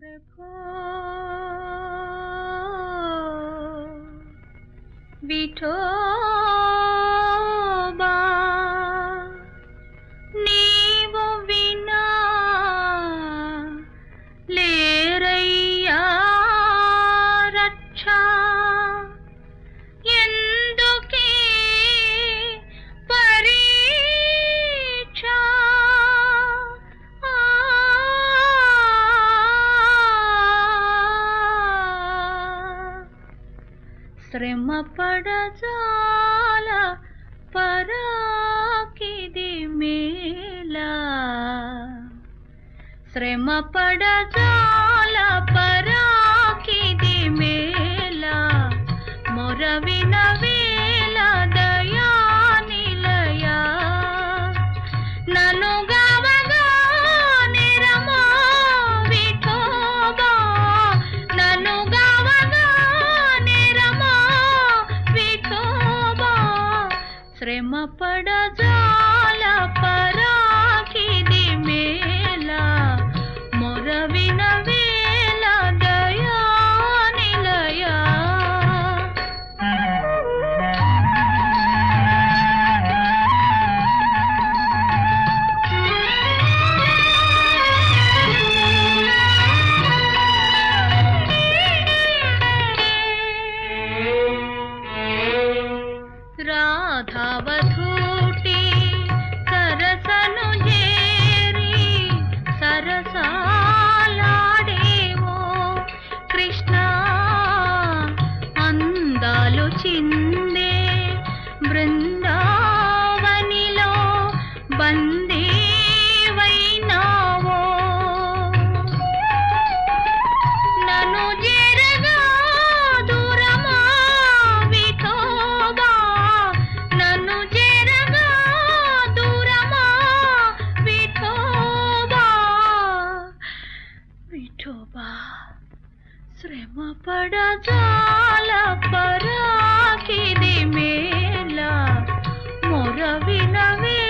ప్రభో విఠోబా నీవు వినా లేరయ్యా రక్షా ఎందుకే పరీక్ష ఆ, శ్రమ పడజాల పరాకిది మేలా శ్రమ పడజాల పరాకిది మేల మొరవిన వేల దయా నిలయ నన్ను గవగా నిరమా విఠోబా నన్ను గవగా నిరమా విఠోబా శ్రమ పడజాల పరాకిది మేల మొరవిన వేల దయా నిలయ రాధావధూటి సరసను చేరి సరసాలాడేవో కృష్ణ అందాలు చిందే బృందావనిలో బందీవైనావో నన్ను జరగా దూరమా విఠోబా నన్ను జరగా దూరమా విఠోబా విఠోబా శ్రమ పడజాల పరాకిది మేల మొర వినవే